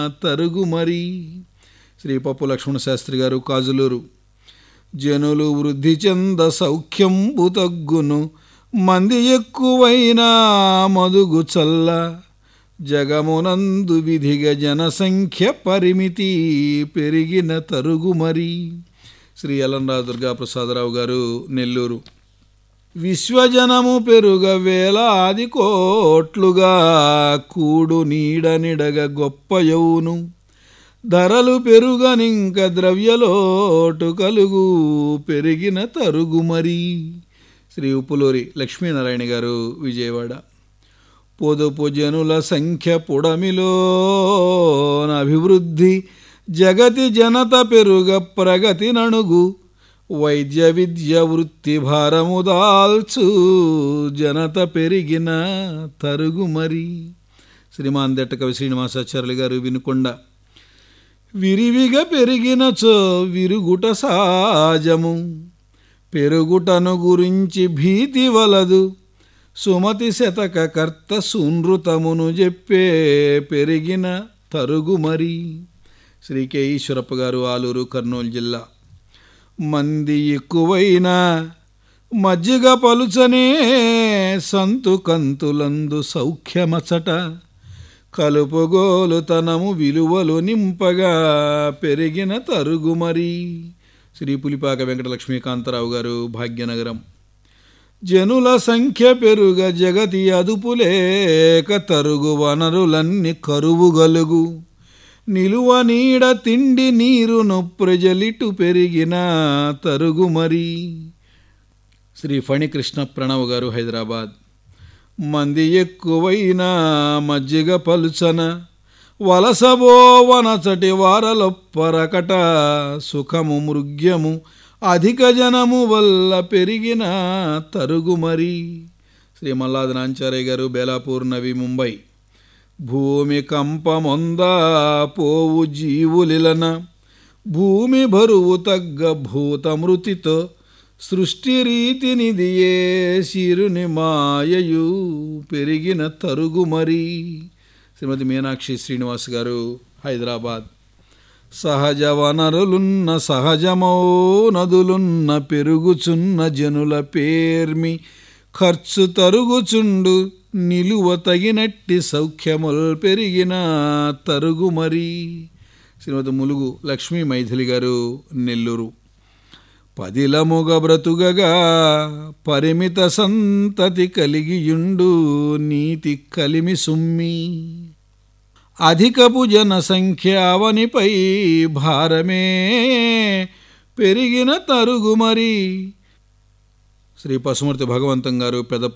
తరుగు మరి శ్రీ పప్పు లక్ష్మణ శాస్త్రి గారు కాజులూరు జనులు వృద్ధి చెంద సౌఖ్యంబు తగ్గును మంది ఎక్కువైనా మదుగు చల్ల జగమునందు విధిగా జనసంఖ్య పరిమితి పెరిగిన తరుగు మరి శ్రీ ఎల్లంరావు దుర్గాప్రసాదరావు గారు నెల్లూరు విశ్వజనము పెరుగ వేలాది కోట్లుగా కూడు నీడ నిడగ గొప్ప యౌను ధరలు పెరుగనింక ద్రవ్యలోటు కలుగు పెరిగిన తరుగు మరి శ్రీ ఉప్పులూరి లక్ష్మీనారాయణ గారు విజయవాడ పొదుపు జనుల సంఖ్య పుడమిలో అభివృద్ధి జగతి జనత పెరుగ ప్రగతి నణుగు వైద్య విద్య వృత్తి భారము దాల్చు జనత పెరిగిన తరుగు మరి శ్రీమాన్ దెట్టకవి శ్రీనివాసాచార్యులు గారు వినుకొండ విరివిగా పెరిగినచో విరుగుట సాజము పెరుగుటను గురించి భీతి వలదు సుమతి శతక కర్త సునృతమును చెప్పే పెరిగిన తరుగు మరి శ్రీ కె ఈశ్వరప్ప గారు ఆలూరు కర్నూలు జిల్లా మంది ఎక్కువైనా మజ్జిగ పలుచనే సంతు కంతులందు సౌఖ్యమచట కలుపుగోలుతనము విలువలు నింపగా పెరిగిన తరుగు మరి శ్రీ పులిపాక వెంకట లక్ష్మీకాంతరావు గారు భాగ్యనగరం జనుల సంఖ్య పెరుగ జగతి అదుపులేక తరుగు వనరులన్నీ కరువు గలుగు నిలువ నీడ తిండి నీరును ప్రజలిటు పెరిగిన తరుగు మరి శ్రీ ఫణికృష్ణ ప్రణవ్ గారు హైదరాబాద్ మంది ఎక్కువైనా మజ్జిగ పలుచన వలసబోవనచటి వారలొప్పరకట సుఖము మృగ్యము అధిక జనము వల్ల పెరిగిన తరుగు మరి శ్రీ మల్లాది నాంచారయ్య గారు బేలాపూర్ నవి ముంబై భూమి కంపమొంద పోవు జీవులిలన భూమి బరువు తగ్గ భూతమృతితో సృష్టి రీతినిదియే శిరుని మాయయు పెరిగిన తరుగు మరి శ్రీమతి మీనాక్షి శ్రీనివాస్ గారు హైదరాబాద్ సహజ వనరులున్న సహజమౌ నదులున్న పెరుగుచున్న జనుల పేర్మి ఖర్చు తరుగుచుండు నిలువ తగినట్టి సౌఖ్యముల్ పెరిగిన తరుగు మరి శ్రీమతి ములుగు లక్ష్మీ మైథిలి గారు నెల్లూరు పదిలముగ బ్రతుగగా పరిమిత సంతతి కలిగియుండు నీతి కలిమి సుమ్మి అధికపు జనసంఖ్య అవనిపై భారమే పెరిగిన తరుగు మరి శ్రీ పశుమూర్తి భగవంతం గారు పెద్ద